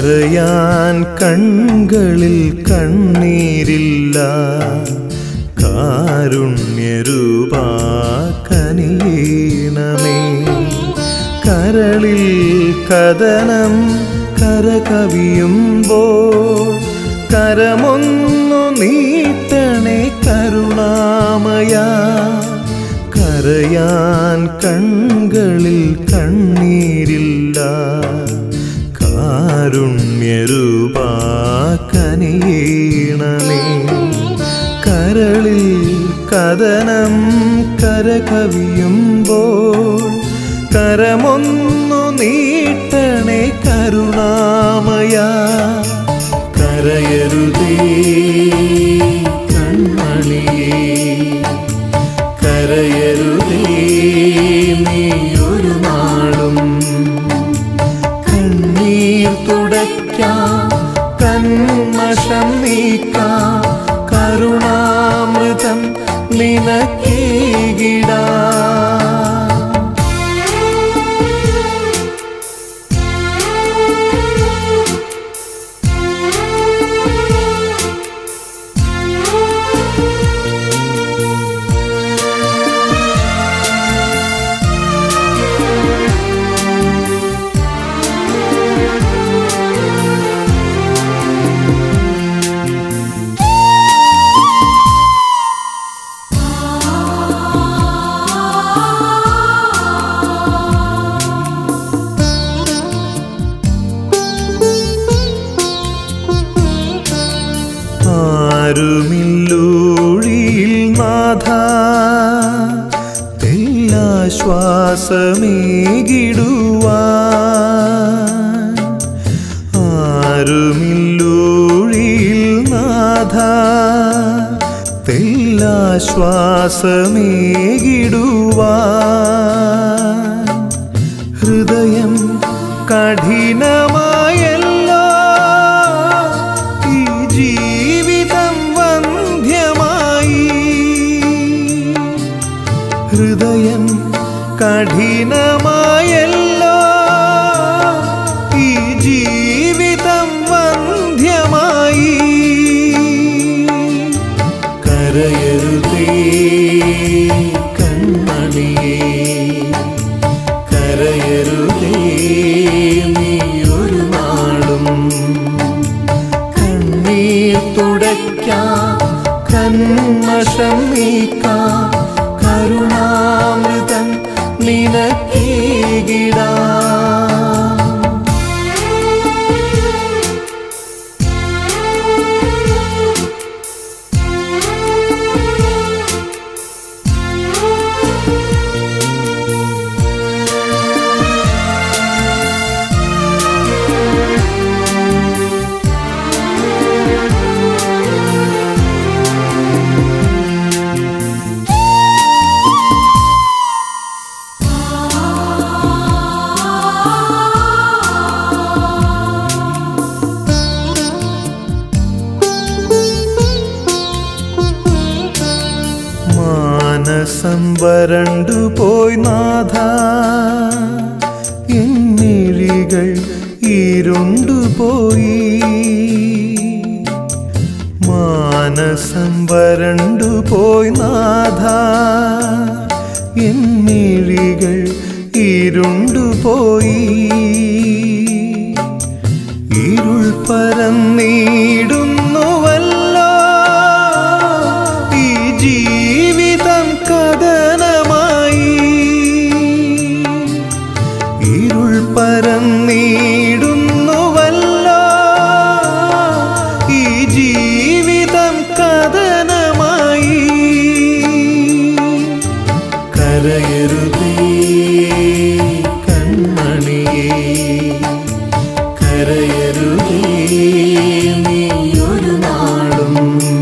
കരയാൻ കൺകളിൽ കണ്ണീരില്ല കാരുണ്യരൂപ കനിയണമേ കരളിൽ കഥനം കരകവിയുമ്പോൾ കരമൊന്നു നീട്ടണേ കരുണാമയ കരയാൻ കൺകളിൽ കണ്ണീരില്ല കാരുണ്യരൂപ കനിയണമേ കരളിൽ കഥനം കരകവിയുമ്പോൾ കരമൊന്നു നീട്ടണേ കരുണാമയ കരയരുതേ കൺമണിയേ കരയരുതേ നീ ഒരു നാളും കണ്ണീർ തുടയ്ക്കാം കന്മഷം നീക്കാം കരുണാമൃതം നിനക്കേകിടാ ആരുമില്ലൂഴിയിൽ നാഥ തെല്ലാശ്വാസമേകിടുവാൻ ആരുമില്ലൂഴിയിൽ നാഥ തെല്ലാശ്വാസമേകിടുവാൻ ഹൃദയം കഠിനമായല്ലോ ഈ ജീവിതം വന്ധ്യമായി ഹൃദയം കഠിനമായല്ലോ ഈ ജീവിതം വന്ധ്യമായി കരയരുതേ കൺമണിയേ കരയരുതേ നീ ഒരു നാളും കണ്ണീർ തുടയ്ക്കാം കന്മഷം നീക്കാം കരുണാമൃതം നിനക്കേകിടാ മാനസം വരണ്ടു പോയി നാഥ എന്നിഴികൾ ഇരുണ്ടു പോയി മാനസം വരണ്ടു പോയി നാഥ എന്നിഴികൾ ഇരുണ്ടു പോയി ഇരുൾ പരന്നിടുന്നുവല്ലോ ഈ ജീവിതം കഥനമായി ഇരുൾ പരന്നിടുന്നുവല്ലോ ഈ ജീവിതം കഥനമായി കരയരുതേ കൺമണിയേ കരയരുതേ നീ ഒരു നാളും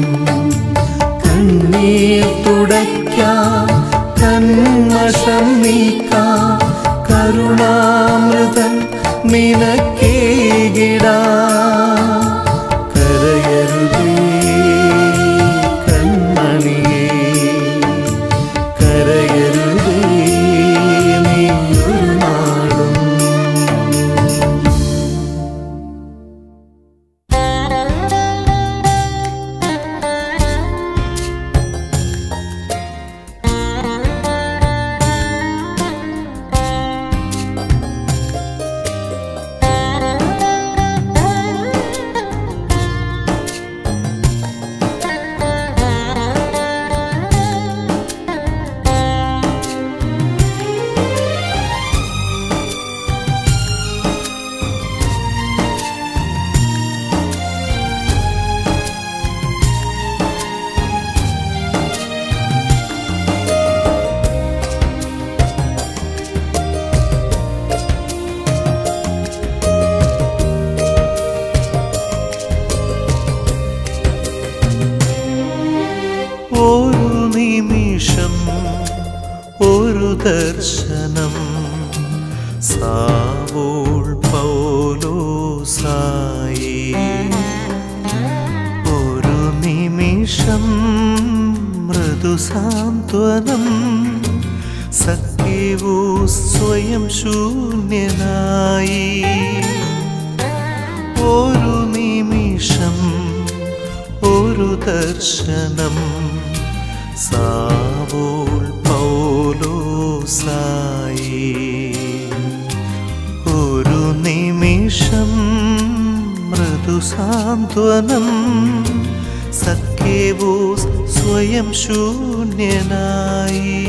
കണ്ണീർ തുടയ്ക്കാം കന്മഷം നീക്കാം കരുണാമൃതം നിനക്കേകിടാ കരയരുതേ കൺമണിയേ കരയരുതേ നീ ഒരു നാളും ദർശനം സാവോൾ പൗലോസായി ഒരു നിമിഷം മൃദുസാന്ത്വനം സഖ്യവു സ്വയം ശൂന്യനായി ഒരു നിമിഷം ഒരു ദർശനം സാവോൾ പൗലോസായി ഒരു നിമിഷം മൃദുസാന്ത്വനം സഖ്യവു സ്വയം ശൂന്യനായി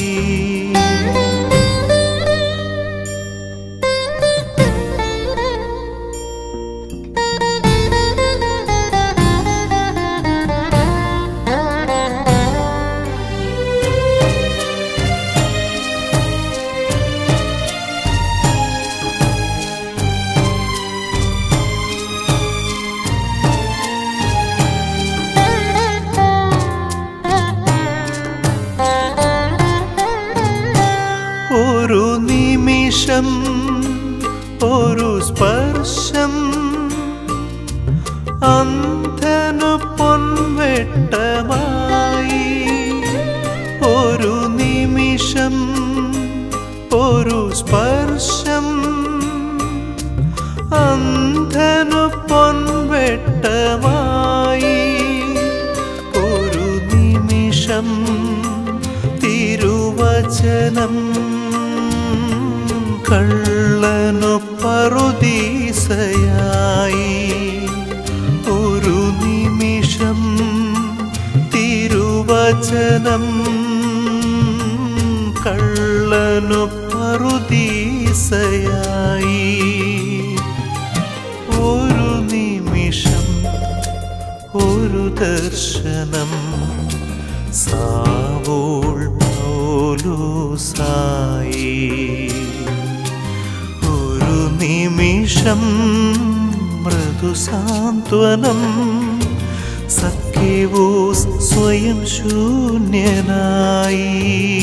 ഒരു നിമിഷം ഒരു സ്പർശം അന്ധനു പൊൻവെട്ടമായി ഒരു നിമിഷം ഒരു സ്പർശം അന്ധനു പൊൻവെട്ടമായി ഒരു നിമിഷം തിരുവചനം കള്ളനു പറുദീസയായി ഒരു നിമിഷം തിരുവചനം കള്ളനു പറുദീസയായി ഒരു നിമിഷം ഒരു ദർശനം സാവോൾ പൗലോസായി ഒരു നിമിഷം മൃദുസാന്ത്വനം സഖ്യവോ സ്വയം ശൂന്യനായി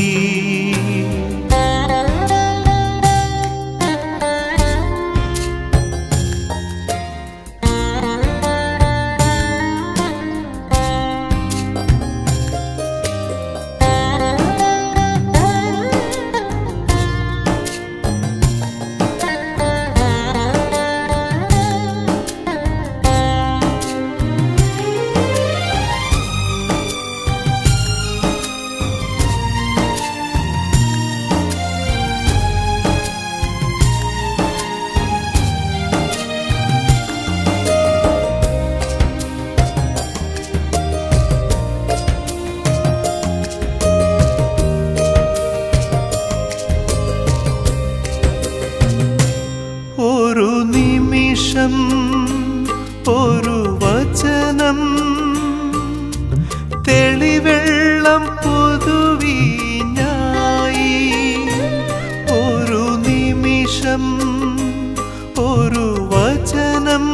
ഒരു നിമിഷം ഒരു വചനം തെളിവെള്ളം പുതുവീഞ്ഞായി ഒരു നിമിഷം ഒരു വചനം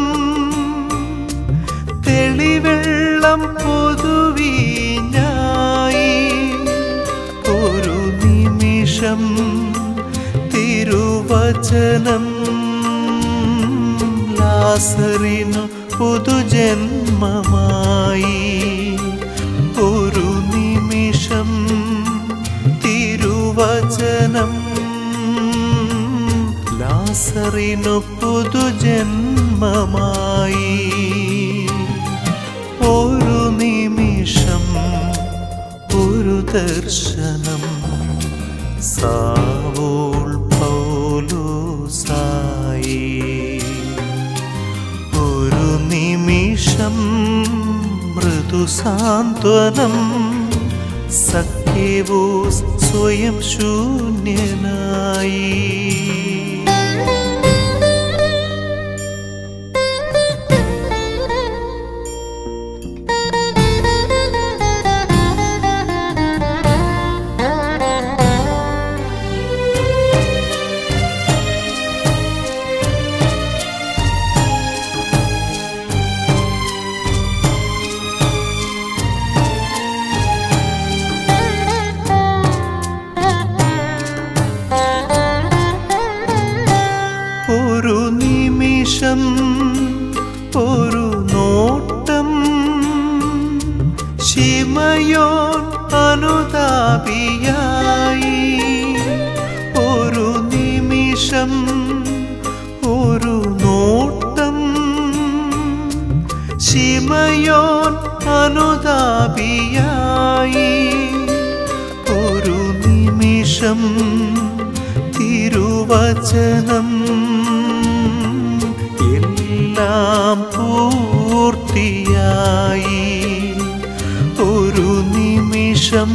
തെളിവെള്ളം പുതുവീഞ്ഞായി ഒരു നിമിഷം തിരുവചനം ലാസറിനു പുതുജന്മമായി ഒരു നിമിഷം തിരുവചനം ലാസറിനു പുതുജന്മമായി ഒരു നിമിഷം ഒരു ദർശനം സാവോൾ പൗലോസായി ഒരു നിമിഷം മൃദുസാന്ത്വനം സഖ്യവോ സ്വയം ശൂന്യനായി നിമിഷം ഒരു നോട്ടം ശിമയോൻ അനുതാപിയായി ഒരു നിമിഷം തിരുവചനം എല്ലാം പൂർത്തിയായി ഒരു നിമിഷം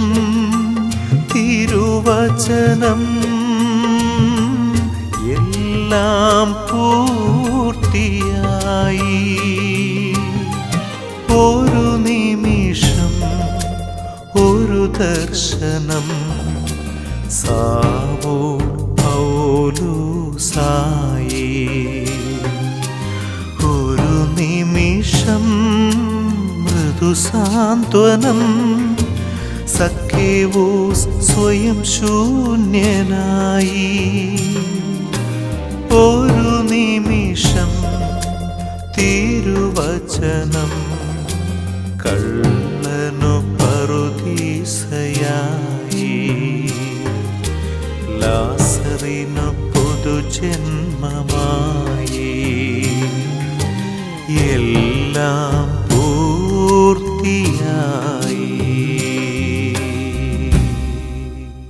തിരുവചനം എല്ലാം പൂർത്തിയായി ഒരു നിമിഷം ഒരു ദർശനം സാവോ പൗലൂസായി ഒരു നിമിഷം മൃദുസാന്ത്വനം സഖേവോസ് സ്വയം ശൂന്യനായി ഒരു നിമിഷം തിരുവചനം കള്ളനു പറുദീസയായി ലാസറിനു പുതുജന്മമായി എല്ലാം പൂർത്തിയായി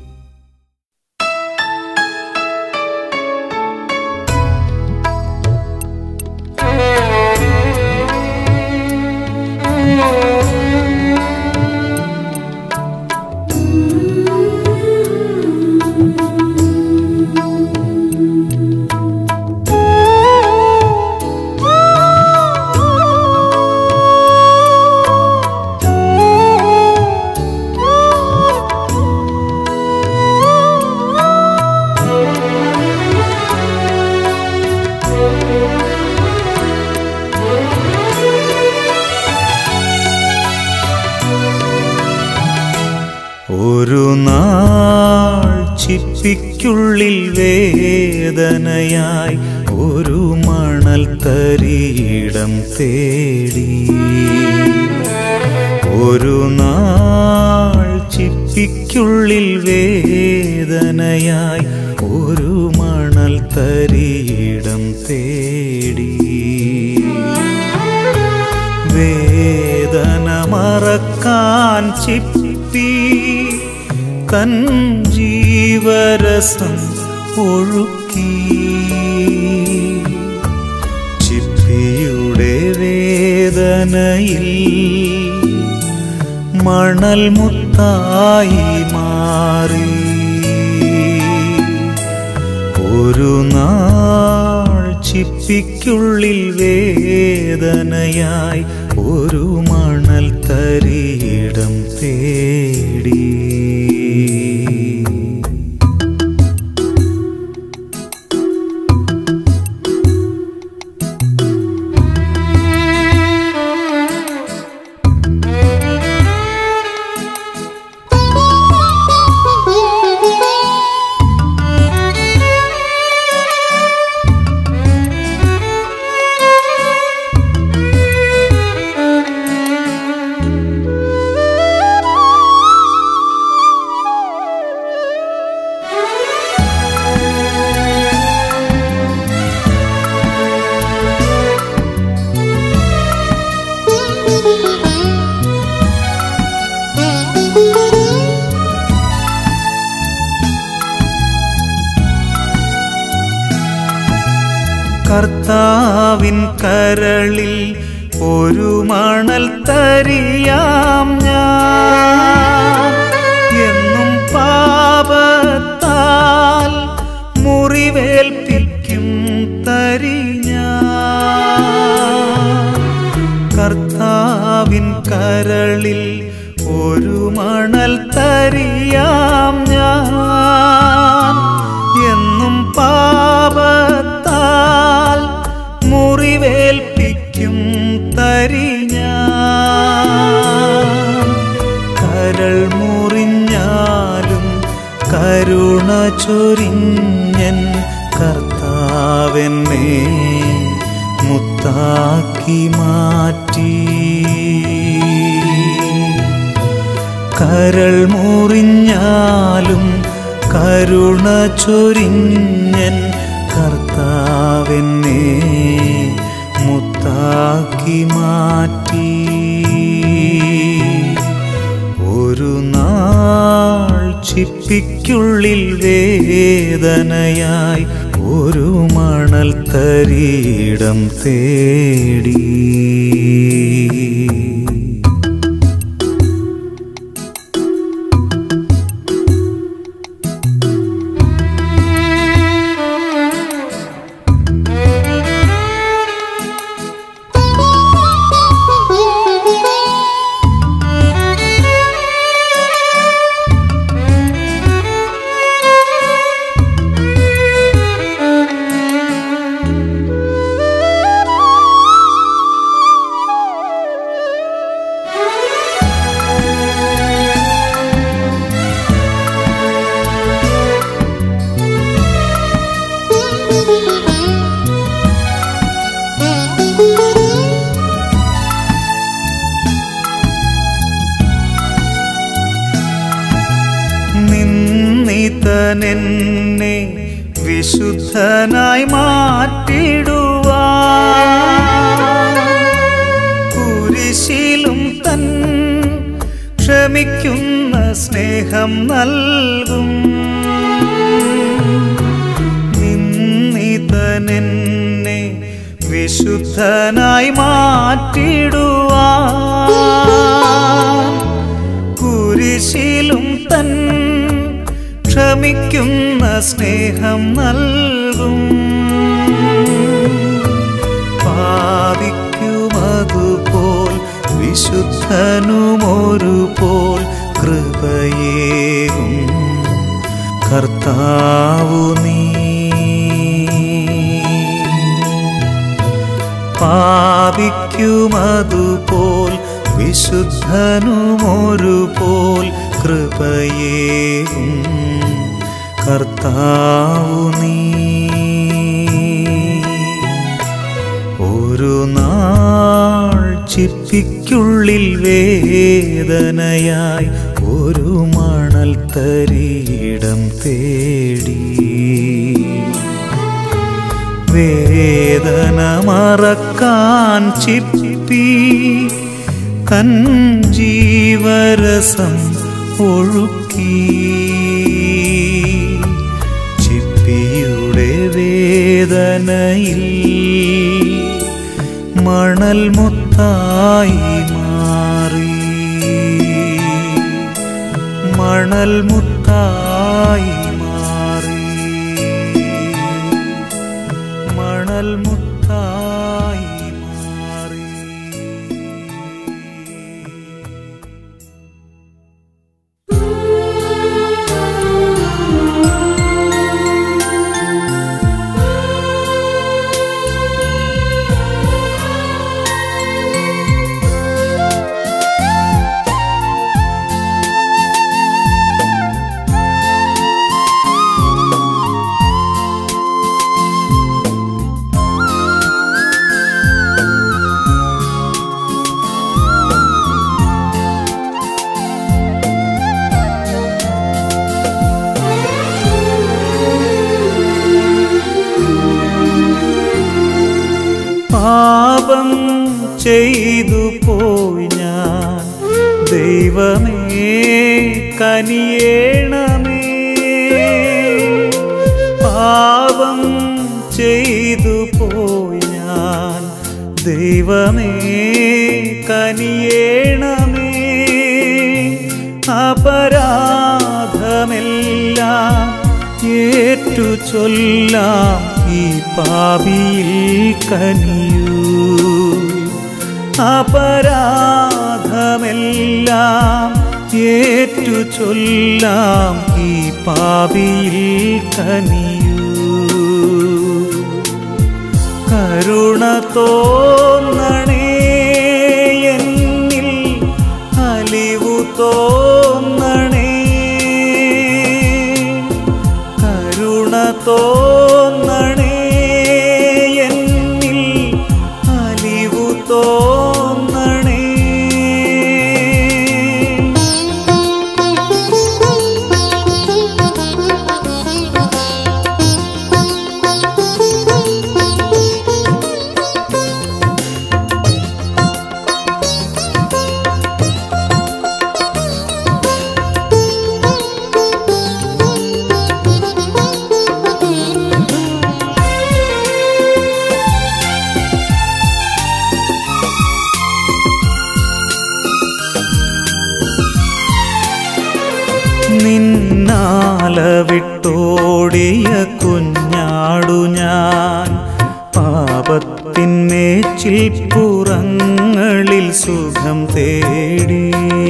ഒരു നാൾ ചിപ്പിക്കുള്ളിൽ വേദനയായി ഒരു മണൽ തരിയിടം തേടി ഒരു നാൾ ചിപ്പിക്കുള്ളിൽ വേദനയായി ഒരു മണൽ തരിയിടം തേടി വേദന മറക്കാൻ ചിപ്പി തൻ ജീവരസം ഒഴുക്കി ചിപ്പിയുടെ വേദനയിൽ മണൽ മുത്തായി മാറി ഒരു നാൾ ചിപ്പിക്കുള്ളിൽ വേദനയായി ഒരു മണൽ തരിയിടം തേടി കർത്താവിൻ കരളിൽ ഒരു മണൽ തരിയാം ഞാൻ എന്നും പാപത്താൽ മുറിവേൽപ്പിക്കും തരി ഞാൻ കർത്താവിൻ കരളിൽ ഒരു മണൽ തരിയാം ഞാൻ എന്നും പാപത്താൽ മുറിവേൽപ്പിക്കും തരി ഞാൻ കരൾ മുറിഞ്ഞാലും കരുണ ചൊരിഞ്ഞൻ കർത്താവെന്നെ മുത്താക്കി മാറ്റി കരൾ മുറിഞ്ഞാലും കരുണ ചൊരിഞ്ഞൻ കർത്താവെന്നെ മുത്താക്കി മാറ്റി ഒരു നാൾ ചിപ്പിക്കുള്ളിൽ വേദനയായി ഒരു മണൽ തരീടം തേടി നിന്നിതനെന്നെ വിശുദ്ധനായി മാറ്റിടുവാ കുരിശിലും തൻ ക്ഷമിക്കുന്ന സ്നേഹം നൽകും നിന്നിതനെന്നെ വിശുദ്ധനായി മാറ്റിടുവാ കുരിശിലും തൻ ക്ഷമിക്കുന്ന സ്നേഹം നൽകും പാപിക്കുമതുപോൽ വിശുദ്ധനുമൊരുപോൽ കൃപയേകും കർത്താവു നീ പാപിക്കുമതുപോൽ വിശുദ്ധനുമൊരുപോൽ കൃപയേകും കർത്താവു നീ ഒരു നാൾ ചിപ്പിക്കുള്ളിൽ വേദനയായി ഒരു മണൽ തരീടം തേടി വേദന മറക്കാൻ ചിപ്പി തൻ ജീവരസം ഒഴുക്കി ചിപ്പിയുടെ വേദനയിൽ മണൽ മുത്തായി മാറി മണൽ മുത്തായി മാറി മണൽ മുത്തായി മാറി പാപം ചെയ്തു പോയി ഞാൻ ദൈവമേ കനിയേണമേ പാപം ചെയ്തു പോയി ഞാൻ ദൈവമേ കനിയേണമേ അപരാധമെല്ലാം ഏറ്റു ചൊല്ലാം ഈ പാപിയിൽ കനിയൂ അപരാധമെല്ലാം ഏറ്റു ചൊല്ലാം ഈ പാപിയിൽ കനിയൂ കരുണ തോന്നണേ എന്നിൽ അലിവു തോന്നണേ കരുണ തോന്നണേ എന്നിൽ അലിവു തോന്നണേ Thank you. കുഞ്ഞാടു ഞാൻ പാപത്തിന്മേച്ചിൽ പുറങ്ങളിൽ സുഖം തേടി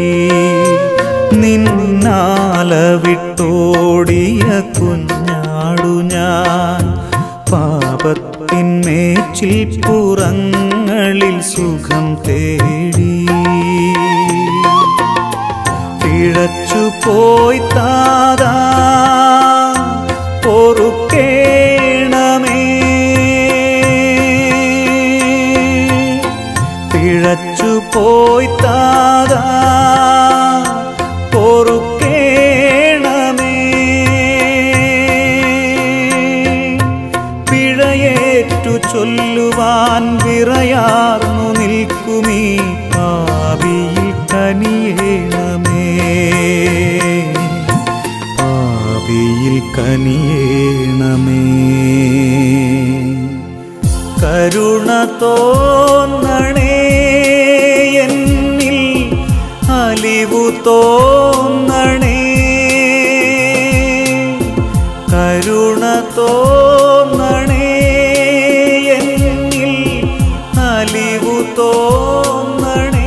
നിന്നാല വിട്ടോടിയ കുഞ്ഞാടു ഞാൻ പാപത്തിന്മേച്ചിൽ പുറങ്ങളിൽ സുഖം തേടി പിഴച്ചു പോയി താതാ പൊറുക്കേണമേ പിഴച്ചു പോയി താതാ പൊറുക്കേണമേ പിഴയേറ്റു ചൊല്ലുവാൻ വിറയാർന്നു നിൽക്കുമീ പാപിയിൽ കനിയേണമേ പാപിയിൽ കനിയേണമേ കരുണ തോന്നണേ എന്നിൽ അലിവു തോന്നണേ കരുണ തോന്നണേ എന്നിൽ അലിവു തോന്നണേ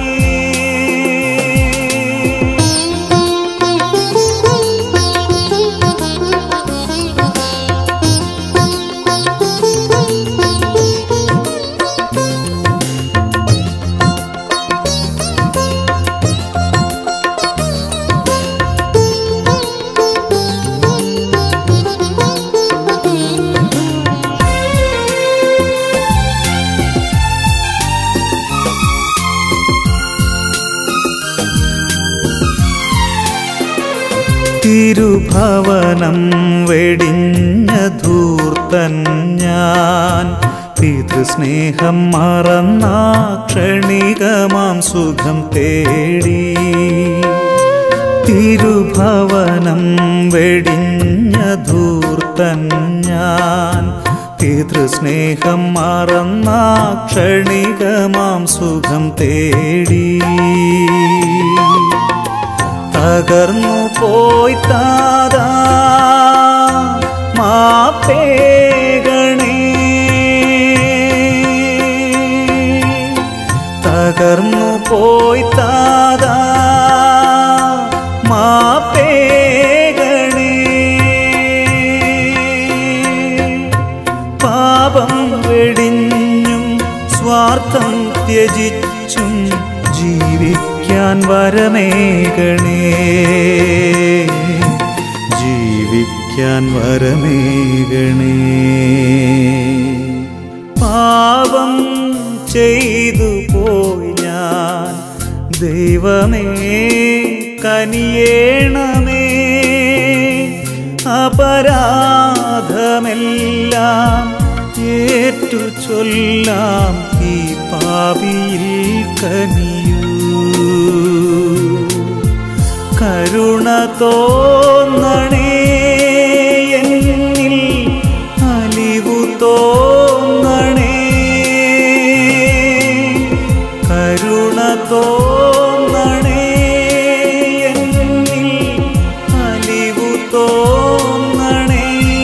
തിരുഭവനം വെടിഞ്ഞ ധൂർത്തൻ ഞാൻ പിതൃസ്നേഹം മറന്ന ക്ഷണികമാം സുഖം തേടി തിരുഭവനം വെടിഞ്ഞ ധൂർത്തൻ ഞാൻ പിതൃസ്നേഹം മറന്ന ക്ഷണികമാം സുഖം തേടി തകർന്നു പോയി താതാ മാപ്പേകണേ തകർന്നു പോയി താതാ മാപ്പേകണേ പാപം വെടിഞ്ഞും സ്വാർത്ഥം ത്യജിച്ചും ജീവിക്കാൻ വരമേകണേ ജീവിക്കാൻ വരമേകണേ പാപം ചെയ്തു പോയി ഞാൻ ദൈവമേ കനിയേണമേ അപരാധമെല്ലാം ഏറ്റു ചൊല്ലാം ഈ പാപിയിൽ കനിയൂ കരുണ തോന്നണേ എന്നിൽ അലിവു തോന്നണേ കരുണ തോന്നണേ എന്നിൽ അലിവു തോന്നണേ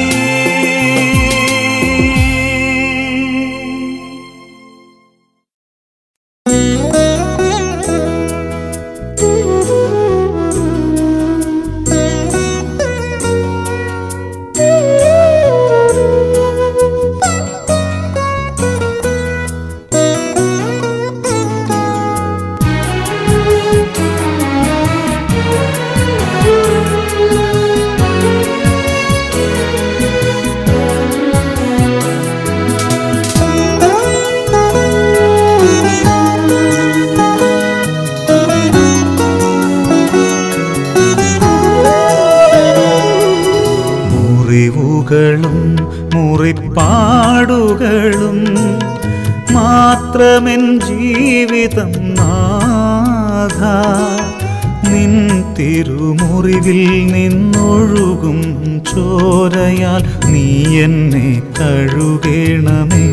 മുറിവുകളും മുറിപ്പാടുകളും മാത്രമെൻ ജീവിതം നാഥ നിൻ തിരുമുറിവിൽ നിന്നൊഴുകും ചോരയാൽ നീ എന്നെ കഴുകണമേ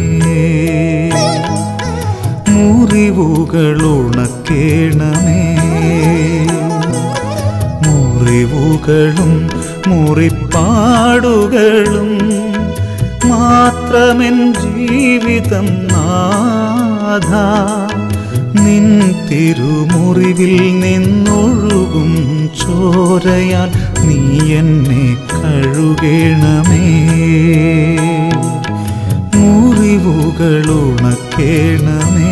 മുറിവുകൾ ഉണക്കേണമേ മുറിവുകളും മുറിപ്പാടുകളും മാത്രമെൻ ജീവിതം നാഥ നിൻ തിരുമുറിവിൽ നിന്നൊഴുകും ചോരയാൽ നീ എന്നെ കഴുകണമേ മുറിവുകളുണക്കേണമേ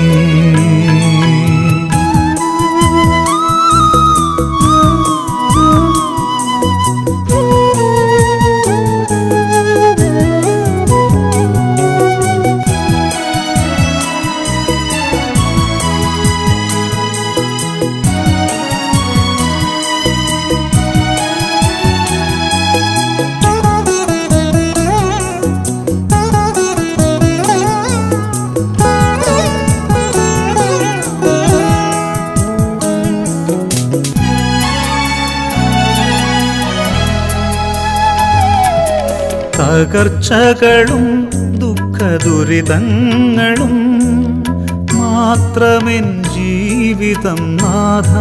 തകർച്ചകളും ദുഃഖദുരിതങ്ങളും മാത്രമെൻ ജീവിതം നാഥ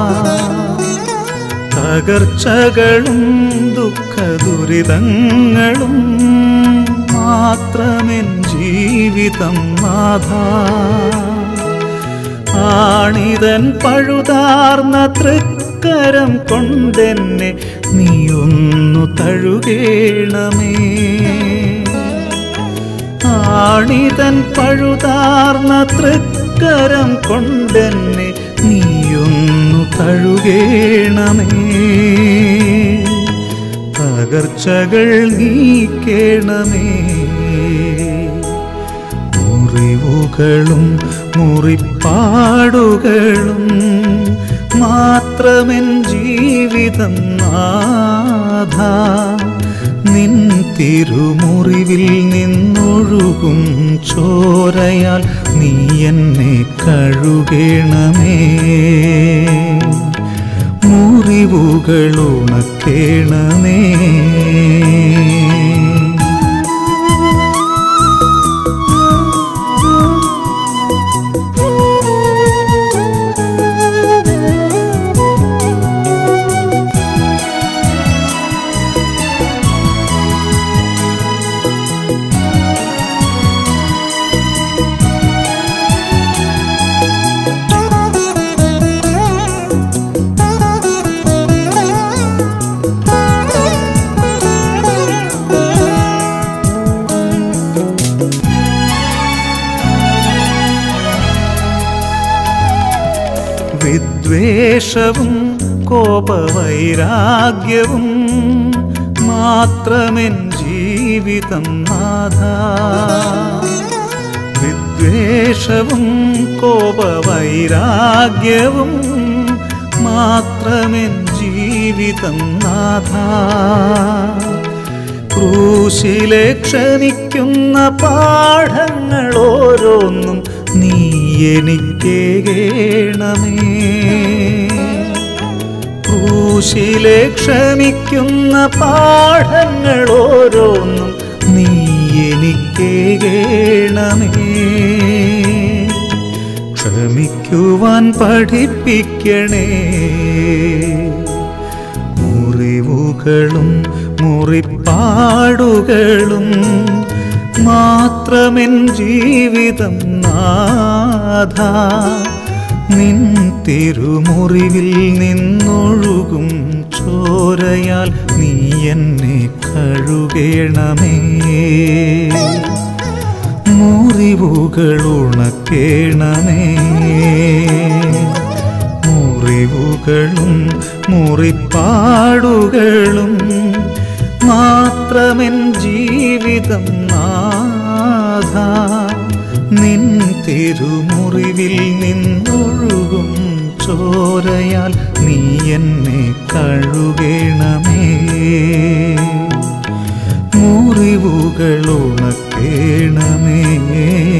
തകർച്ചകളും ദുഃഖദുരിതങ്ങളും മാത്രമെൻ ജീവിതം നാഥ ആണിതൻ പഴുതാർന്ന തൃക്കരം കൊണ്ടെന്നെ നീയൊന്നു തഴുകേണമേ ആണിതൻ പഴുതാർന്ന തൃക്കരം കൊണ്ടെന്നെ നീയൊന്നു തഴുകേണമേ തകർച്ചകൾ നീക്കേണമേ മുറിവുകളും മുറിപ്പാടുകളും മാത്രമെൻ ജീവിതം നാഥ നിൻ തിരുമുറിവിൽ നിന്നൊഴുകും ചോരയാൽ നീ എന്നെ കഴുകണമേ മുറിവുകളുണക്കേണമേ വിദ്വേഷവും കോപവൈരാഗ്യവും മാത്രമെൻ ജീവിതം നാഥ വിദ്വേഷവും കോപവൈരാഗ്യവും മാത്രമെൻ ജീവിതം നാഥ ക്രൂശിലെ ക്ഷണിക്കുന്ന പാഠങ്ങൾ ഓരോന്നും നീ എനിക്കേകേണമേ ക്രൂശിലെ ക്ഷമിക്കുന്ന പാഠങ്ങൾ ഓരോന്നും നീ എനിക്കേകേണമേ ക്ഷമിക്കുവാൻ പഠിപ്പിക്കണേ മുറിവുകളും മുറിപ്പാടുകളും മാത്രമെൻ ജീവിതം നാഥ നിൻ തിരുമുറിവിൽ നിന്നൊഴുകും ചോരയാൽ നീ എന്നെ കഴുകണമേ മുറിവുകളുണക്കേണമേ മുറിവുകളും മുറിപ്പാടുകളും മാത്രമെൻ ജീവിതം നാഥ നിൻ തിരുമുറിവിൽ നിന്നൊഴുകും ചോരയാൽ നീ എന്നെ കഴുകണമേ മുറിവുകളുണക്കേണമേ